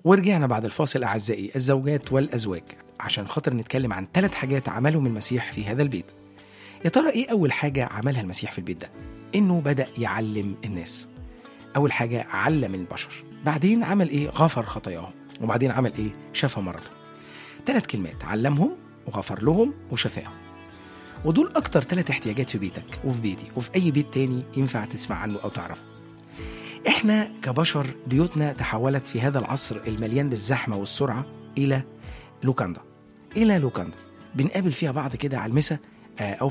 ورجعنا بعد الفاصل أعزائي الزوجات والأزواج عشان خاطر نتكلم عن ثلاث حاجات عملهم المسيح في هذا البيت يا ترى إيه أول حاجة عملها المسيح في البيت ده؟ إنه بدأ يعلم الناس أول حاجة علم البشر بعدين عمل إيه؟ غفر خطاياهم وبعدين عمل إيه؟ شفى مرضهم ثلاث كلمات علمهم وغفر لهم وشفاهم ودول أكتر ثلاث احتياجات في بيتك وفي بيتي وفي أي بيت تاني ينفع تسمع عنه أو تعرفه احنا كبشر بيوتنا تحولت في هذا العصر المليان بالزحمه والسرعه الى لوكاندا الى لوكاندا بنقابل فيها بعض كده على المسا آه، او